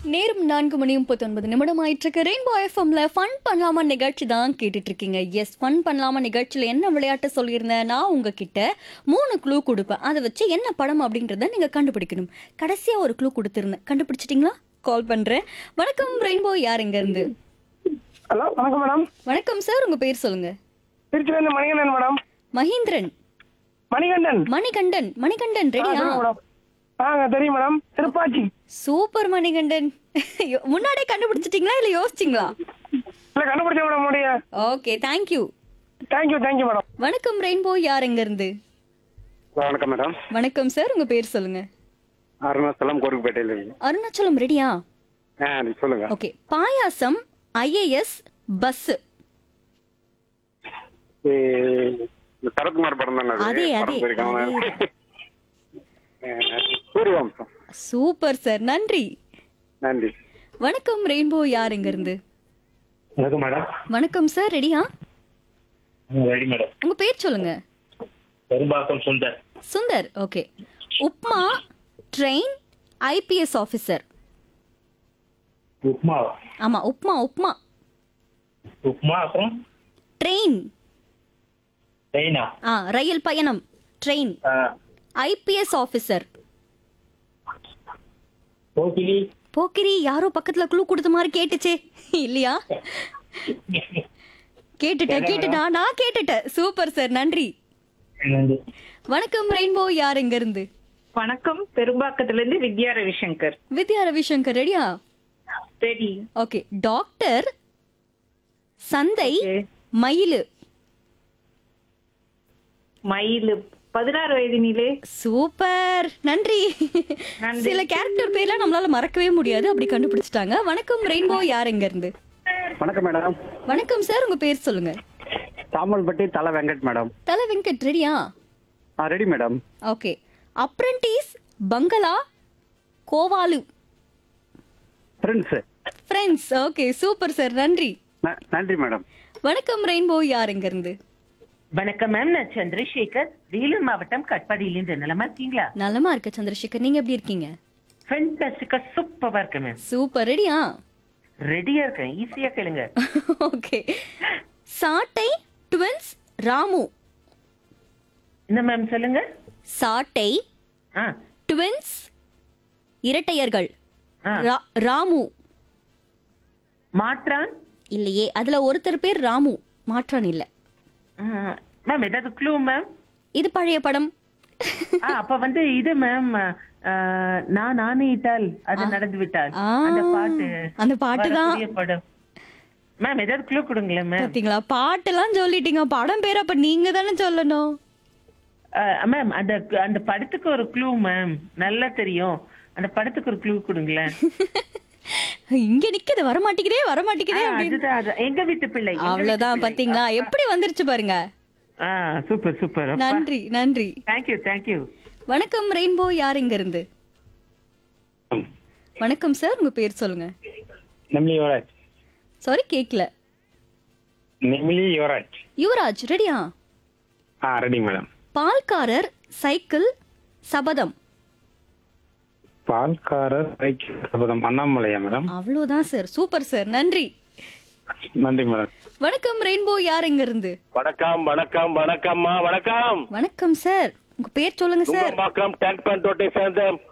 நேரம் நான்கு மணி முப்பத்தொன்பது நிமிடம் ஆயிட்டு ரெயின்போ எஃப்எம்ல ஃபன் பண்ணலாமா நிகழ்ச்சி தான் கேட்டுட்டு இருக்கீங்க எஸ் ஃபன் பண்ணலாமா நிகழ்ச்சியில என்ன விளையாட்டு சொல்லியிருந்தேன் நான் உங்ககிட்ட மூணு க்ளூ கொடுப்பேன் அதை வச்சு என்ன படம் அப்படின்றத நீங்க கண்டுபிடிக்கணும் கடைசியா ஒரு க்ளூ கொடுத்துருந்தேன் கண்டுபிடிச்சிட்டீங்களா கால் பண்றேன் வணக்கம் ரெயின்போ யார் எங்க இருந்து ஹலோ வணக்கம் மேடம் வணக்கம் சார் உங்க பேர் சொல்லுங்க திருச்சியிலேருந்து மணிகண்டன் மேடம் மகேந்திரன் மணிகண்டன் மணிகண்டன் மணிகண்டன் ஆ, ரெடியா சொல்லுங்க மேடம் ஆ தெரியும் மேடம் திருப்பாச்சி சூப்பர் மணிகண்டன் முன்னாடியே கண்டுபிடிச்சிட்டீங்களா இல்ல யோசிச்சிங்களா இல்லை கண்டுபிடிச்ச மேடம் முடிய okay thank you thank you thank you madam வணக்கம் ரெயின்போ யார் எங்க இருந்து வணக்கம் மேடம் வணக்கம் சார் உங்க பேர் சொல்லுங்க அருணாச்சலம் கோருக்குப்பேட்டையில இருக்கு அருணாச்சலம் ரெடியா ஆ நீ சொல்லுங்க ஓகே பாயாசம் ஐஏஎஸ் பஸ் ஏ, இந்த சரத்குமார் படம் தானே அது? அதே, அதே, படம் போயிருக்காங்க. அதே. ஆ, சூரியவம்சம் சூப்பர் சார் நன்றி நன்றி வணக்கம் ரெயின்போ யார் எங்க இருந்து வணக்கம் மேடம் வணக்கம் சார் ரெடியா ரெடி மேடம் உங்க பேர் சொல்லுங்க Perumbakkam Sundar Sundar okay upma train IPS officer upma ஆமா உப்மா உப்மா உப்மா அப்புறம் ட்ரெயின் ட்ரெயினா ஆ ரயில் பயணம் ட்ரெயின் ஐபிஎஸ் ஆஃபீஸர் போக்கிலி போக்கிரி யாரோ பக்கத்துல க்ளூ கொடுத்த மாதிரி கேட்டுச்சே இல்லையா கேட்டுட்டேன் கேட்டுட்டா நான் கேட்டுட்டேன் சூப்பர் சார் நன்றி வணக்கம் ரெயின்போ யார் எங்க இருந்து வணக்கம் பெரும்பாக்கத்துல இருந்து வித்யா ரவிசங்கர் வித்யா ரவிசங்கர் ரெடியா ரெடி ஓகே டாக்டர் சந்தை மயிலு மயில் பதினாறு வயதினிலே சூப்பர் நன்றி நன்றி. சில கேரக்டர் பேர்லாம் நம்மளால மறக்கவே முடியாது அப்படி கண்டுபிடிச்சிட்டாங்க வணக்கம் ரெயின்போ யார் எங்க இருந்து வணக்கம் மேடம் வணக்கம் சார் உங்க பேர் சொல்லுங்க தாமல்பட்டி தலை வெங்கட் மேடம் தலை வெங்கட் ரெடியா ஆ ரெடி மேடம் ஓகே அப்ரண்டிஸ் பங்களா கோவாலு friends friends okay super sir நன்றி நன்றி மேடம் வணக்கம் ரெயின்போ யார் எங்க இருந்து வணக்கம் மேம் நான் சந்திரசேகர் வேலூர் மாவட்டம் கட்பாடியிலிருந்து நலமா இருக்கீங்களா நலமா இருக்க சந்திரசேகர் நீங்க எப்படி இருக்கீங்க ஃபென்டாஸ்டிக்கா சூப்பரா இருக்கேன் மேம் சூப்பர் ரெடியா ரெடியா இருக்கேன் ஈஸியா கேளுங்க ஓகே சாட்டை ட்வின்ஸ் ராமு என்ன மேம் சொல்லுங்க சாட்டை ஆ ட்வின்ஸ் இரட்டையர்கள் ஆ. ரா- ராமு மாற்றான் இல்லையே அதுல ஒருத்தர் பேர் ராமு மாற்றான் இல்ல ஆ, மேம் ஏதாவது க்ளூ மேம் இது பழைய படம் ஆ அப்ப வந்து இது மேம் ஆ, நான் நானே இட்டால் அது நடந்து விட்டால் ஆ, அந்த பாட்டு அந்த பாட்டு தான். வரக்கூடிய படம் மேம் ஏதாவது க்ளூ கொடுங்களேன் மேம் பாத்தீங்களா பாட்டெல்லாம் சொல்லிட்டீங்க படம் பேர் அப்ப நீங்க தானே சொல்லணும் மேம் அந்த அந்த படத்துக்கு ஒரு க்ளூ மேம் நல்லா தெரியும் அந்த படத்துக்கு ஒரு க்ளூ கொடுங்களேன் இங்க நிக்குது வர மாட்டேங்குதே வர மாட்டேங்குதே ஆ, அப்படின்னு அதுதான் அது. எங்க வீட்டு பிள்ளை எங்க அவ்வளவுதான் வீட்டு பிள்ளை. பாத்தீங்களா எப்படி வந்துருச்சு பாருங்க ஆ சூப்பர் சூப்பர் நன்றி நன்றி தேங்க்யூ தேங்க்யூ வணக்கம் ரெயின்போ யார் இங்க இருந்து வணக்கம் சார் உங்க பேர் சொல்லுங்க நெமிலி யுவராஜ் சாரி கேக்கல நெமிலி யுவராஜ் யுவராஜ் ரெடியா ஆ ரெடி மேடம் பால்காரர் சைக்கிள் சபதம் பால்காரர் சைக்கிள் சபதம் அண்ணாமலையா மேடம் அவ்வளவுதான் சார் சூப்பர் சார் நன்றி நன்றி மேடம் வணக்கம் ரெயின்போ யார் இங்க இருந்து வணக்கம் வணக்கம் வணக்கம்மா வணக்கம் வணக்கம் சார் உங்க பேர் சொல்லுங்க சார் துங்கம்பாக்கம் டேங்க் பண்டோட்டை சேர்ந்த